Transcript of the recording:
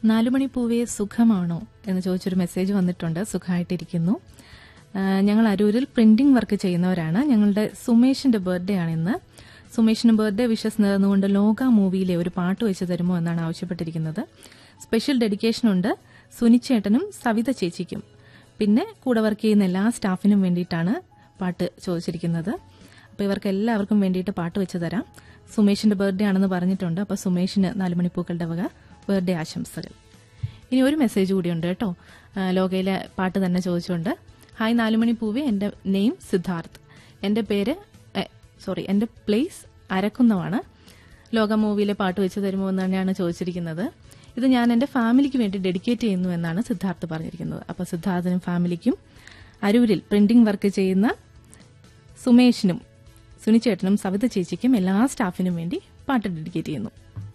നാലുമണി പൂവേ സുഖമാണോ എന്ന് ചോദിച്ചൊരു മെസ്സേജ് വന്നിട്ടുണ്ട് സുഖമായിട്ടിരിക്കുന്നു ആ, ഞങ്ങൾ അരൂരിൽ പ്രിന്റിംഗ് വർക്ക് ചെയ്യുന്നവരാണ് ഞങ്ങളുടെ സുമേഷിന്റെ ബർത്ത്ഡേ ആണ് ഇന്ന് സുമേഷിന് ബർത്ത്ഡേ വിഷസ് നേർന്നുകൊണ്ട് ലോക മൂവിയിലെ ഒരു പാട്ട് വെച്ച് തരുമോ എന്നാണ് ആവശ്യപ്പെട്ടിരിക്കുന്നത് സ്പെഷ്യൽ ഡെഡിക്കേഷൻ ഉണ്ട് സുനിച്ചേട്ടനും സവിത ചേച്ചിക്കും പിന്നെ കൂടെ വർക്ക് ചെയ്യുന്ന എല്ലാ സ്റ്റാഫിനും വേണ്ടിയിട്ടാണ് പാട്ട് ചോദിച്ചിരിക്കുന്നത് അപ്പോൾ ഇവർക്ക് എല്ലാവർക്കും വേണ്ടിയിട്ട് പാട്ട് വെച്ച് തരാം സുമേഷിന്റെ ബർത്ത്ഡേ ആണെന്ന് പറഞ്ഞിട്ടുണ്ട് അപ്പോൾ സുമേഷിന് നാലുമണിപ്പൂക്കളുടെ വക ബർത്ത്ഡേ ആശംസകൾ ഇനി ഒരു മെസ്സേജ് കൂടിയുണ്ട് കേട്ടോ ആ, ലോകയിലെ പാട്ട് തന്നെ ചോദിച്ചുകൊണ്ട് ഹായ് നാലുമണി പൂവേ എൻ്റെ നെയിം സിദ്ധാർത്ഥ് എൻ്റെ പേര് സോറി എൻ്റെ പ്ലേസ് അരക്കുന്നമാണ് ലോക മൂവിയിലെ പാട്ട് വെച്ച് തരുമോ എന്നാണ് ചോദിച്ചിരിക്കുന്നത് ഇത് ഞാൻ എൻ്റെ ഫാമിലിക്ക് വേണ്ടി ഡെഡിക്കേറ്റ് ചെയ്യുന്നു എന്നാണ് സിദ്ധാർത്ഥ് പറഞ്ഞിരിക്കുന്നത് അപ്പോൾ സിദ്ധാർത്ഥിനും ഫാമിലിക്കും അരൂരിൽ പ്രിന്റിംഗ് വർക്ക് ചെയ്യുന്ന സുമേഷിനും സുനിച്ചേട്ടനും സവിത ചേച്ചിക്കും എല്ലാ സ്റ്റാഫിനും വേണ്ടി പാട്ട് ഡെഡിക്കേറ്റ് ചെയ്യുന്നു